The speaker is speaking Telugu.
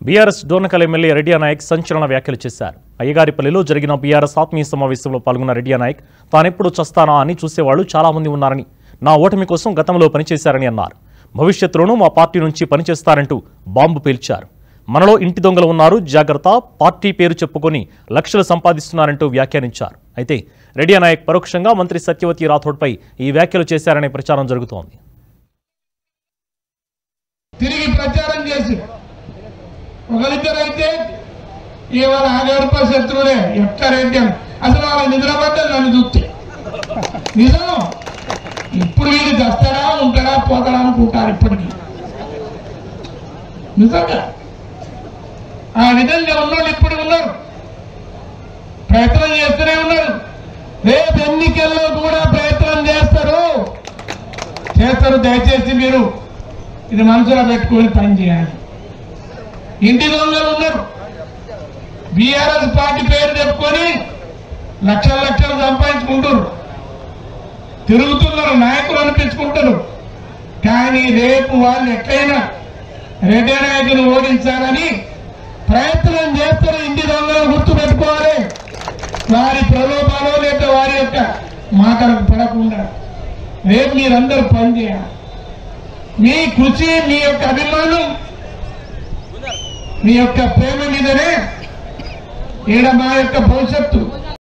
బీఆర్ఎస్ డోర్నకల్ ఎమ్మెల్యే రెడ్డి నాయక్ సంచలన వ్యాఖ్యలు చేశారు అయ్యగారిపల్లిలో జరిగిన బీఆర్ఎస్ ఆత్మీయ సమావేశంలో పాల్గొన్న రెడ్డి నాయక్ తానెప్పుడు చస్తానా అని చూసేవాళ్లు చాలా మంది ఉన్నారని నా ఓటమి కోసం గతంలో పనిచేశారని అన్నారు భవిష్యత్తులోనూ మా పార్టీ నుంచి పనిచేస్తారంటూ బాంబు పేల్చారు మనలో ఇంటి దొంగలు ఉన్నారు జాగ్రత్త పార్టీ పేరు చెప్పుకొని లక్షలు సంపాదిస్తున్నారంటూ వ్యాఖ్యానించారు అయితే రెడ్డి నాయక్ పరోక్షంగా మంత్రి సత్యవతి రాథోడ్పై ఈ వ్యాఖ్యలు చేశారనే ప్రచారం జరుగుతోంది తిరిగి ప్రచారం చేసి ఒకరిద్దరైతే ఇవాళ ఆగర్భ శత్రువులే ఎక్కడైతే అసలు వాళ్ళ నిద్రపడ్డది నన్ను చూస్తే నిజం ఇప్పుడు వీడు చస్తాడా ఉంటాడా పోతాడా అనుకుంటారు ఇప్పటికీ నిజంగా ఆ విధంగా ఉన్నోళ్ళు ఇప్పుడు ఉన్నారు ప్రయత్నం చేస్తూనే ఉన్నారు రేపు ఎన్నికల్లో కూడా ప్రయత్నం చేస్తారు చేస్తారు దయచేసి మీరు ఇది మనసులో పెట్టుకొని పని చేయాలి ఇంటి దొంగలు ఉన్నారు బీఆర్ఎస్ పార్టీ పేరు చెప్పుకొని లక్షల లక్షలు సంపాదించుకుంటారు తిరుగుతున్నారు నాయకులు అనిపించుకుంటారు కానీ రేపు వాళ్ళు ఎట్లయినా రెడ్డి నాయకులు ఓడించాలని ప్రయత్నం చేస్తారు ఇంటి దొంగలు గుర్తు పెట్టుకోవాలి వారి ప్రలోభాలు లేదా వారి యొక్క మాటలకు పడకుండా రేపు మీరందరూ పనిచేయాలి మీ కృషి మీ యొక్క అభిమానం మీ యొక్క ప్రేమ మీదనే ఈడ మా యొక్క భవిష్యత్తు